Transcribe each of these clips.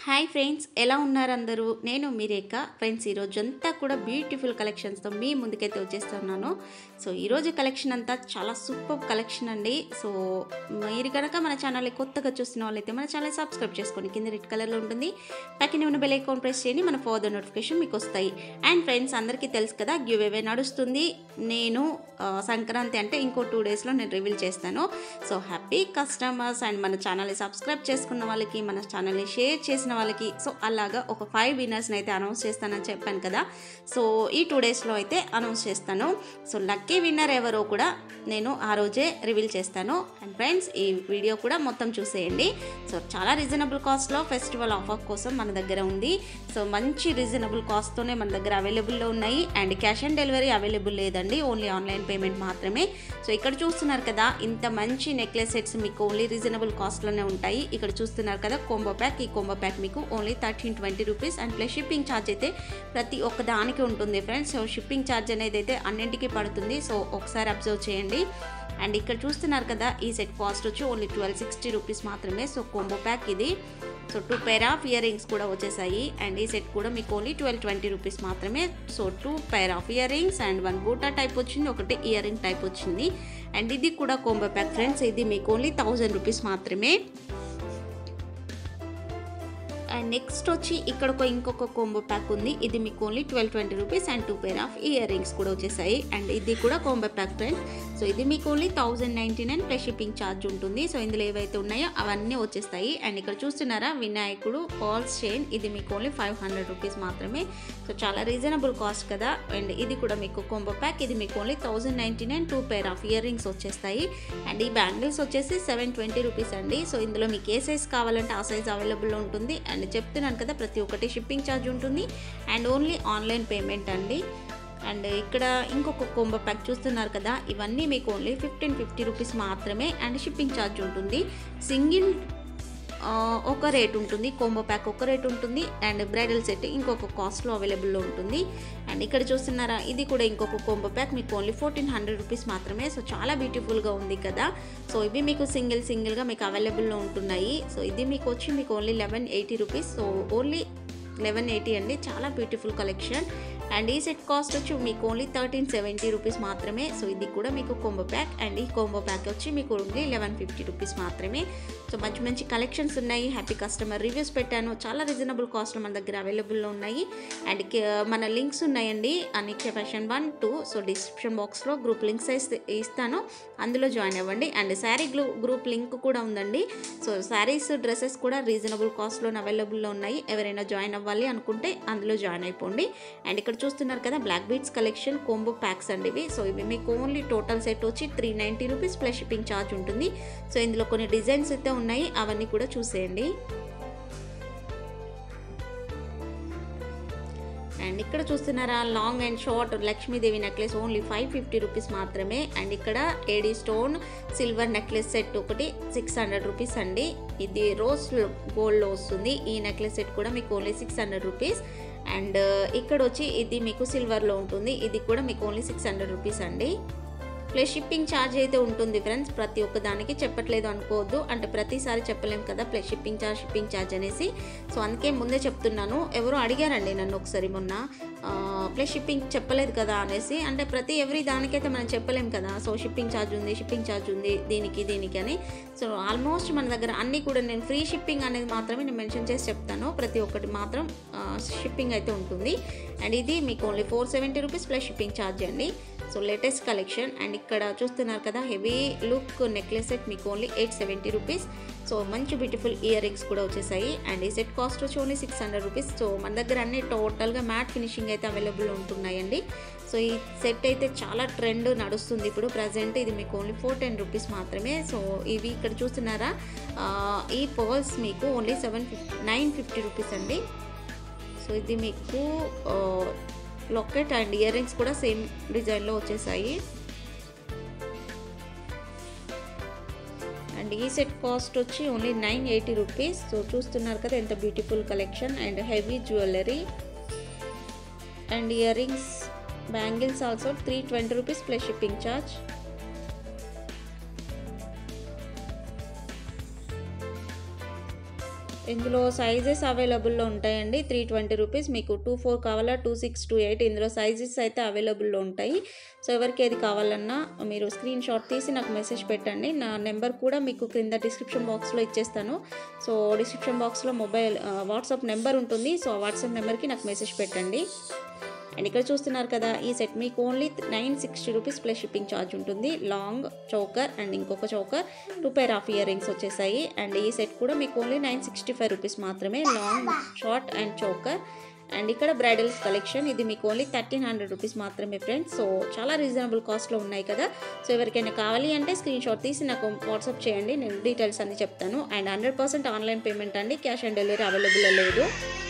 hi friends ఎలా ఉన్నారు అందరూ నేను మీ రేఖ ఫ్రెండ్స్ ఈరోజు అంతా కూడా బ్యూటిఫుల్ కలెక్షన్స్తో మీ ముందుకైతే వచ్చేస్తున్నాను సో ఈరోజు కలెక్షన్ అంతా చాలా సూపర్ కలెక్షన్ అండి సో మీరు కనుక మన ఛానల్ని కొత్తగా చూస్తున్న వాళ్ళైతే మన ఛానల్ సబ్స్క్రైబ్ చేసుకోండి కింద రెడ్ కలర్లో ఉంటుంది పక్కన ఉన్న బెల్ ఐకాన్ ప్రెస్ చేయండి మన ఫర్దర్ నోటిఫికేషన్ మీకు వస్తాయి అండ్ ఫ్రెండ్స్ అందరికీ తెలుసు కదా గివ్ అవే నడుస్తుంది నేను ఆ, సంక్రాంతి అంటే ఇంకో టూ డేస్లో నేను రివీల్ చేస్తాను సో హ్యాపీ కస్టమర్స్ అండ్ మన ఛానల్ని సబ్స్క్రైబ్ చేసుకున్న వాళ్ళకి మన ఛానల్ని షేర్ చేసిన వాళ్ళకి సో అలాగా ఒక ఫైవ్ విన్నర్స్ని అయితే అనౌన్స్ చేస్తానని చెప్పాను కదా సో ఈ టూ డేస్లో అయితే అనౌన్స్ చేస్తాను సో లక్కీ విన్నర్ ఎవరో కూడా నేను ఆ రోజే రివీల్ చేస్తాను అండ్ ఫ్రెండ్స్ ఈ వీడియో కూడా మొత్తం చూసేయండి సో చాలా రీజనబుల్ కాస్ట్లో ఫెస్టివల్ ఆఫర్ కోసం మన దగ్గర ఉంది సో మంచి రీజనబుల్ కాస్ట్తోనే మన దగ్గర అవైలబుల్లో ఉన్నాయి and cash on delivery available లేదండి ఓన్లీ ఆన్లైన్ పేమెంట్ మాత్రమే సో ఇక్కడ చూస్తున్నారు కదా ఇంత మంచి నెక్లెస్ సెట్స్ మీకు ఓన్లీ రీజనబుల్ కాస్ట్లోనే ఉంటాయి ఇక్కడ చూస్తున్నారు కదా కోంబో ప్యాక్ ఈ కోంబో ప్యాక్ మీకు only thirteen twenty rupees and plus shipping charge అయితే ప్రతి ఒక్క దానికి ఉంటుంది ఫ్రెండ్స్ సో షిప్పింగ్ ఛార్జ్ అనేది అయితే అన్నింటికి పడుతుంది సో ఒకసారి అబ్జర్వ్ చేయండి అండ్ ఇక్కడ చూస్తున్నారు కదా ఈ సెట్ కాస్ట్ వచ్చి ఓన్లీ ట్వెల్వ్ సిక్స్టీ రూపీస్ మాత్రమే సో కోంబో ప్యాక్ ఇది so two pair of earrings కూడా వచ్చేసాయి అండ్ ఈ సెట్ కూడా మీకు ఓన్లీ ట్వెల్వ్ ట్వంటీ రూపీస్ మాత్రమే so two pair of earrings and one బూటా టైప్ వచ్చింది ఒకటి ఇయర్ రింగ్ టైప్ వచ్చింది అండ్ ఇది కూడా కోంబో ప్యాక్ ఫ్రెండ్స్ ఇది మీకు ఓన్లీ థౌజండ్ రూపీస్ మాత్రమే అండ్ నెక్స్ట్ వచ్చి ఇక్కడ ఒక ఇంకొక కోంబో ప్యాక్ ఉంది ఇది మీకు only twelve twenty rupees and two pair of earrings కూడా వచ్చేసాయి అండ్ ఇది కూడా కోంబో ప్యాక్ ఫ్రెండ్స్ సో ఇది మీకు only thousand ninety nine plus shipping charge ఉంటుంది సో ఇందులో ఏవైతే ఉన్నాయో అవన్నీ వచ్చేస్తాయి అండ్ ఇక్కడ చూస్తున్నారా వినాయకుడు పాల్స్ చైన్ ఇది మీకు ఓన్లీ ఫైవ్ హండ్రెడ్ రూపీస్ మాత్రమే సో చాలా రీజనబుల్ కాస్ట్ కదా అండ్ ఇది కూడా మీకు కోంబో ప్యాక్ ఇది మీకు only thousand ninety nine two pair of earrings వచ్చేస్తాయి అండ్ ఈ బ్యాంగిల్స్ వచ్చేసి సెవెన్ ట్వంటీ రూపీస్ అండి సో ఇందులో మీకు ఏ సైజ్ కావాలంటే ఆ సైజ్ అవైలబుల్లో ఉంటుంది అండ్ చెప్తున్నాను కదా ప్రతి ఒక్కటి షిప్పింగ్ ఛార్జ్ ఉంటుంది అండ్ ఓన్లీ ఆన్లైన్ పేమెంట్ అండి అండ్ ఇక్కడ ఇంకొక కోంబో ప్యాక్ చూస్తున్నారు కదా ఇవన్నీ మీకు ఓన్లీ ఫిఫ్టీన్ ఫిఫ్టీ రూపీస్ మాత్రమే అండ్ షిప్పింగ్ ఛార్జ్ ఉంటుంది సింగిల్ ఆ, ఒక రేట్ ఉంటుంది కోంబో ప్యాక్ ఒక రేట్ ఉంటుంది అండ్ బ్రైడల్ సెట్ ఇంకొక కాస్ట్లో అవైలబుల్లో ఉంటుంది అండ్ ఇక్కడ చూస్తున్నారా ఇది కూడా ఇంకొక కోంబో ప్యాక్ మీకు ఓన్లీ ఫోర్టీన్ హండ్రెడ్ రూపీస్ మాత్రమే సో చాలా బ్యూటిఫుల్గా ఉంది కదా సో ఇవి మీకు సింగిల్ సింగిల్గా మీకు అవైలబుల్లో ఉంటున్నాయి సో ఇది మీకు వచ్చి మీకు only eleven eighty rupees so only eleven eighty అండి చాలా బ్యూటిఫుల్ కలెక్షన్ అండ్ ఈ సెట్ కాస్ట్ వచ్చి మీకు ఓన్లీ థర్టీన్ సెవెంటీ రూపీస్ మాత్రమే సో ఇది కూడా మీకు కోంబో ప్యాక్ అండ్ ఈ కోంబో ప్యాక్ వచ్చి మీకు ఓన్లీ లెవెన్ ఫిఫ్టీ రూపీస్ మాత్రమే సో మంచి మంచి కలెక్షన్స్ ఉన్నాయి హ్యాపీ కస్టమర్ రివ్యూస్ పెట్టాను చాలా రీజనబుల్ కాస్ట్ మన దగ్గర అవైలబుల్లో ఉన్నాయి అండ్ కే- మన లింక్స్ ఉన్నాయండి Aniksha fashion one two so description బాక్స్లో గ్రూప్ లింక్స్ ఇస్- ఇస్తాను అందులో జాయిన్ అవ్వండి అండ్ శారీ గ్రూ గ్రూప్ లింక్ కూడా ఉందండి సో శారీస్ డ్రెస్సెస్ కూడా రీజనబుల్ కాస్ట్లో అవైలబుల్లో ఉన్నాయి ఎవరైనా జాయిన్ అవ్వాలి అనుకుంటే అందులో జాయిన్ అయిపోండి అండ్ ఇక్కడ చూస్తున్నారు కదా black beads collection combo packs అండి ఇవి సో ఇవి మీకు ఓన్లీ టోటల్ సెట్ వచ్చి three ninety rupees plus shipping charge ఉంటుంది సో ఇందులో కొన్ని డిజైన్స్ అయితే ఉన్నాయి అవన్నీ కూడా చూసేయండి అండ్ ఇక్కడ చూస్తున్నారా long and short Lakshmidevi necklace only five fifty rupees మాత్రమే అండ్ ఇక్కడ AD stone silver necklace set ఒకటి సిక్స్ హండ్రెడ్ రూపీస్ అండి ఇది రోజ్ గోల్డ్లో వస్తుంది ఈ నెక్లెస్ సెట్ కూడా మీకు only six hundred rupees and ఇక్కడ వచ్చి ఇది మీకు సిల్వర్లో ఉంటుంది ఇది కూడా మీకు ఓన్లీ సిక్స్ హండ్రెడ్ రూపీస్ అండి ప్లస్ షిప్పింగ్ ఛార్జ్ అయితే ఉంటుంది ఫ్రెండ్స్ ప్రతి ఒక్క దానికి చెప్పట్లేదు అనుకోవద్దు అంటే ప్రతిసారి చెప్పలేం కదా plus shipping charge shipping charge అనేసి సో అందుకే ముందే చెప్తున్నాను ఎవరు అడిగారండి నన్ను ఒకసారి మొన్న ప్లస్ షిప్పింగ్ చెప్పలేదు కదా అనేసి అంటే ప్రతి ఎవ్రీ దానికైతే మనం చెప్పలేం కదా సో షిప్పింగ్ ఛార్జ్ ఉంది షిప్పింగ్ ఛార్జ్ ఉంది దీనికి దీనికి అని సో ఆల్మోస్ట్ మన దగ్గర అన్నీ కూడా నేను ఫ్రీ షిప్పింగ్ అనేది మాత్రమే నేను మెన్షన్ చేసి చెప్తాను ప్రతి ఒక్కటి మాత్రం షిప్పింగ్ అయితే ఉంటుంది అండ్ ఇది మీకు only four seventy rupees plus shipping charge అండి సో లేటెస్ట్ కలెక్షన్ అండ్ ఇక్కడ చూస్తున్నారు కదా హెవీ లుక్ నెక్లెస్ సెట్ మీకు only eight seventy rupees so మంచి బ్యూటిఫుల్ ఇయర్ రింగ్స్ కూడా వచ్చేసాయి అండ్ ఈ సెట్ కాస్ట్ వచ్చి only six hundred rupees so మన దగ్గర అన్ని టోటల్గా మ్యాట్ ఫినిషింగ్ అయితే అవైలబుల్ ఉంటున్నాయండి సో ఈ సెట్ అయితే చాలా ట్రెండ్ నడుస్తుంది ఇప్పుడు ప్రజెంట్ ఇది మీకు ఓన్లీ ఫోర్ టెన్ రూపీస్ మాత్రమే సో ఇవి ఇక్కడ చూస్తున్నారా ఆ, ఈ పర్ల్స్ మీకు only seven fifty nine fifty rupees అండి సో ఇది మీకు లొకెట్ అండ్ ఇయర్ రింగ్స్ కూడా సేమ్ డిజైన్లో వచ్చేసాయి అండ్ ఈ సెట్ కాస్ట్ వచ్చి only nine eighty rupees so చూస్తున్నారు కదా ఎంత beautiful collection and heavy jewellery and earrings bangles also three twenty rupees plus shipping charge ఇందులో సైజెస్ అవైలబుల్లో ఉంటాయండి త్రీ ట్వంటీ రూపీస్ మీకు టూ ఫోర్ కావాలా టూ సిక్స్ టూ ఎయిట్ ఇందులో sizes అయితే అవైలబుల్లో ఉంటాయి సో ఎవరికి ఏది కావాలన్నా మీరు స్క్రీన్ షాట్ తీసి నాకు మెసేజ్ పెట్టండి నా నెంబర్ కూడా మీకు క్రింద డిస్క్రిప్షన్ బాక్స్లో ఇచ్చేస్తాను సో డిస్క్రిప్షన్ బాక్స్లో మొబైల్ వాట్సాప్ నెంబర్ ఉంటుంది సో ఆ వాట్సాప్ నెంబర్కి నాకు మెసేజ్ పెట్టండి అండ్ ఇక్కడ చూస్తున్నారు కదా ఈ సెట్ మీకు only nine sixty rupees plus shipping charge ఉంటుంది లాంగ్ చౌకర్ అండ్ ఇంకొక choker two pair of earrings వచ్చేసాయి అండ్ ఈ సెట్ కూడా మీకు only nine sixty five rupees మాత్రమే long short and choker and ఇక్కడ బ్రైడల్స్ కలెక్షన్ ఇది మీకు ఓన్లీ థర్టీన్ హండ్రెడ్ రూపీస్ మాత్రమే ఫ్రెండ్స్ సో చాలా రీజనబుల్ కాస్ట్లో ఉన్నాయి కదా సో ఎవరికైనా కావాలి అంటే స్క్రీన్ షాట్ తీసి నాకు వాట్సాప్ చేయండి నేను డీటెయిల్స్ అన్ని చెప్తాను and hundred percent online payment అండి క్యాష్ ఆన్ డెలివరీ అవైలబుల్ లేదు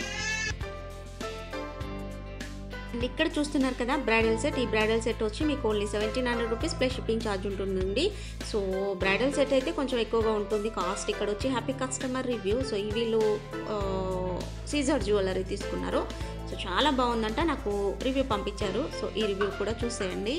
అండ్ ఇక్కడ చూస్తున్నారు కదా బ్రైడల్ సెట్ ఈ బ్రైడల్ సెట్ వచ్చి మీకు only seventeen hundred rupees plus shipping charge ఉంటుందండి సో బ్రైడల్ సెట్ అయితే కొంచెం ఎక్కువగా ఉంటుంది కాస్ట్ ఇక్కడ వచ్చి హ్యాపీ కస్టమర్ రివ్యూ సో ఈ వీళ్ళు సీజర్ జ్యువెలరీ తీసుకున్నారు సో చాలా బాగుందంట నాకు రివ్యూ పంపించారు సో ఈ రివ్యూ కూడా చూసేయండి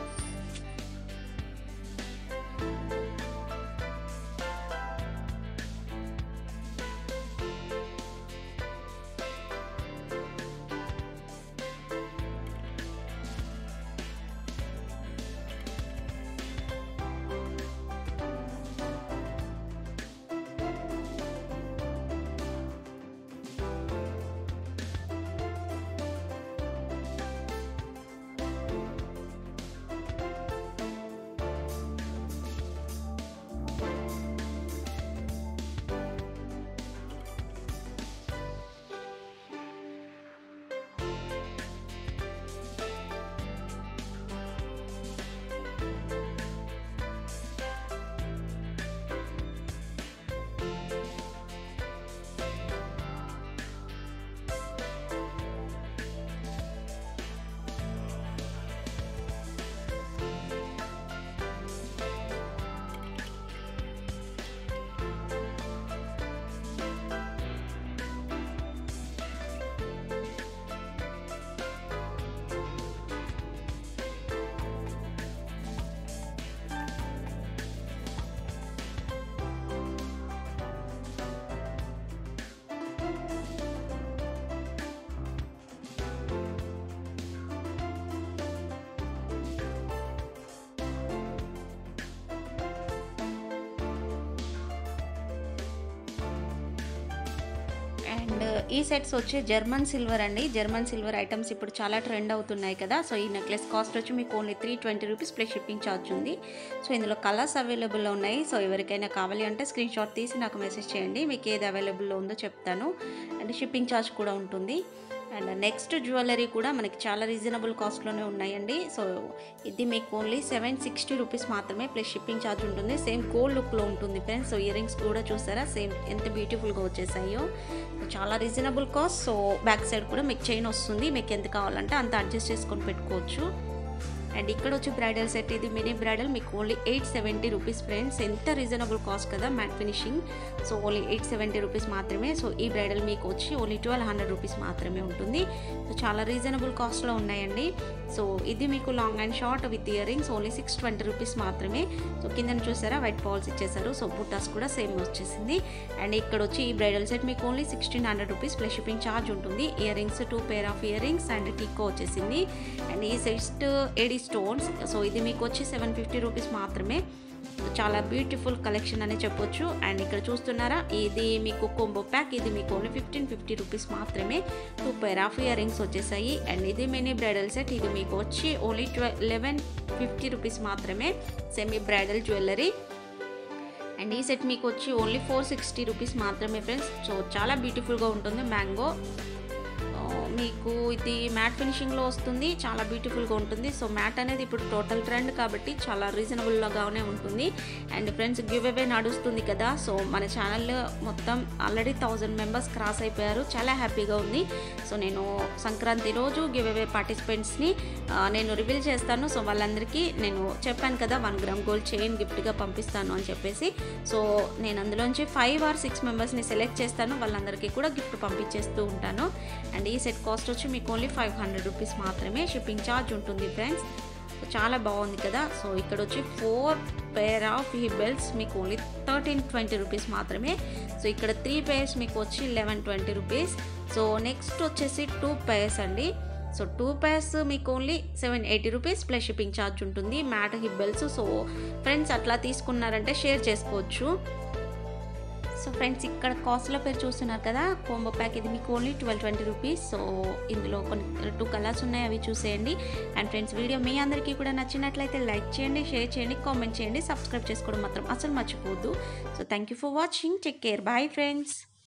అండ్ ఈ సెట్స్ వచ్చి జర్మన్ సిల్వర్ అండి జర్మన్ సిల్వర్ ఐటమ్స్ ఇప్పుడు చాలా ట్రెండ్ అవుతున్నాయి కదా సో ఈ నెక్లెస్ కాస్ట్ వచ్చి మీకు only three twenty rupees plus shipping charge ఉంది సో ఇందులో కలర్స్ అవైలబుల్లో ఉన్నాయి సో ఎవరికైనా కావాలి అంటే స్క్రీన్ షాట్ తీసి నాకు మెసేజ్ చేయండి మీకు ఏది అవైలబుల్లో ఉందో చెప్తాను అండ్ షిప్పింగ్ ఛార్జ్ కూడా ఉంటుంది అండ్ నెక్స్ట్ జ్యువెలరీ కూడా మనకి చాలా రీజనబుల్ కాస్ట్లోనే ఉన్నాయండి సో ఇది మీకు ఓన్లీ సెవెన్ సిక్స్టీ రూపీస్ మాత్రమే ప్లస్ షిప్పింగ్ ఛార్జ్ ఉంటుంది సేమ్ గోల్డ్ లుక్లో ఉంటుంది ఫ్రెండ్స్ సో ఇయర్ రింగ్స్ కూడా చూసారా సేమ్ ఎంత బ్యూటిఫుల్గా వచ్చేసాయో చాలా reasonable cost so back side కూడా మీకు చైన్ వస్తుంది మీకు ఎంత కావాలంటే అంత అడ్జస్ట్ చేసుకొని పెట్టుకోవచ్చు అండ్ ఇక్కడ వచ్చి బ్రైడల్ సెట్ ఇది మినీ బ్రైడల్ మీకు only eight seventy rupees friends ఎంత రీజనబుల్ కాస్ట్ కదా matte finishing so only eight seventy rupees మాత్రమే సో ఈ బ్రైడల్ మీకు వచ్చి ఓన్లీ ట్వెల్వ్ హండ్రెడ్ రూపీస్ మాత్రమే ఉంటుంది సో చాలా రీజనబుల్ కాస్ట్లో ఉన్నాయండి సో ఇది మీకు long and short with earrings only six twenty rupees మాత్రమే సో కింద చూసారా వైట్ పాల్స్ ఇచ్చేసారు సో బుట్టాస్ కూడా సేమ్ వచ్చేసింది అండ్ ఇక్కడ వచ్చి ఈ బ్రైడల్ సెట్ మీకు only sixteen hundred rupees plus shipping charge ఉంటుంది earrings two pair of earrings and టిక్కో వచ్చేసింది అండ్ ఈ సెట్ ఏడి స్టోన్స్ సో ఇది మీకు వచ్చి సెవెన్ ఫిఫ్టీ రూపీస్ మాత్రమే చాలా బ్యూటిఫుల్ కలెక్షన్ అని చెప్పొచ్చు అండ్ ఇక్కడ చూస్తున్నారా ఇది మీకు కొంబో ప్యాక్ ఇది మీకు ఓన్లీ ఫిఫ్టీన్ ఫిఫ్టీ రూపీస్ మాత్రమే two pair of earrings వచ్చేసాయి అండ్ ఇది మినీ బ్రైడల్ సెట్ ఇది మీకు వచ్చి only twelve eleven fifty rupees మాత్రమే సెమీ బ్రైడల్ జ్యువెలరీ అండ్ ఈ సెట్ మీకు వచ్చి ఓన్లీ ఫోర్ సిక్స్టీ రూపీస్ మాత్రమే ఫ్రెండ్స్ సో చాలా బ్యూటిఫుల్గా ఉంటుంది మ్యాంగో మీకు ఇది మ్యాట్ ఫినిషింగ్లో వస్తుంది చాలా బ్యూటిఫుల్గా ఉంటుంది సో మ్యాట్ అనేది ఇప్పుడు టోటల్ ట్రెండ్ కాబట్టి చాలా రీజనబుల్గానే ఉంటుంది అండ్ ఫ్రెండ్స్ గివ్ అవే నడుస్తుంది కదా సో మన ఛానల్ మొత్తం ఆల్రెడీ థౌజండ్ మెంబర్స్ క్రాస్ అయిపోయారు చాలా హ్యాపీగా ఉంది సో నేను సంక్రాంతి రోజు గివ్ అవే పార్టిసిపెంట్స్ని నేను రివీల్ చేస్తాను సో వాళ్ళందరికీ నేను చెప్పాను కదా వన్ గ్రామ్ గోల్డ్ చైన్ గిఫ్ట్గా పంపిస్తాను అని చెప్పేసి సో నేను అందులోంచి ఫైవ్ ఆర్ సిక్స్ మెంబర్స్ని సెలెక్ట్ చేస్తాను వాళ్ళందరికీ కూడా గిఫ్ట్ పంపించేస్తూ ఉంటాను అండ్ ఈ సెట్ కాస్ట్ వచ్చి మీకు ఓన్లీ ఫైవ్ హండ్రెడ్ రూపీస్ మాత్రమే షిప్పింగ్ ఛార్జ్ ఉంటుంది ఫ్రెండ్స్ చాలా బాగుంది కదా సో ఇక్కడ వచ్చి four pair of hip belts మీకు ఓన్లీ థర్టీన్ ట్వంటీ రూపీస్ మాత్రమే సో ఇక్కడ త్రీ పేర్స్ మీకు వచ్చి eleven twenty rupees so next వచ్చేసి టూ పేర్స్ అండి సో టూ పేర్స్ మీకు only seven eighty rupees plus shipping charge ఉంటుంది మ్యాట్ హిబ్బెల్స్ సో ఫ్రెండ్స్ అట్లా తీసుకున్నారంటే షేర్ చేసుకోవచ్చు సో ఫ్రెండ్స్ ఇక్కడ కాస్ట్లో పేరు చూస్తున్నారు కదా కోంబో ప్యాక్ ఇది మీకు only twelve twenty rupees so ఇందులో కొన్ని టూ కలర్స్ ఉన్నాయి అవి చూసేయండి అండ్ ఫ్రెండ్స్ వీడియో మీ అందరికీ కూడా నచ్చినట్లయితే లైక్ చేయండి షేర్ చేయండి కామెంట్ చేయండి సబ్స్క్రైబ్ చేసుకోవడం మాత్రం అసలు మర్చిపోవద్దు so thank you for watching take care bye friends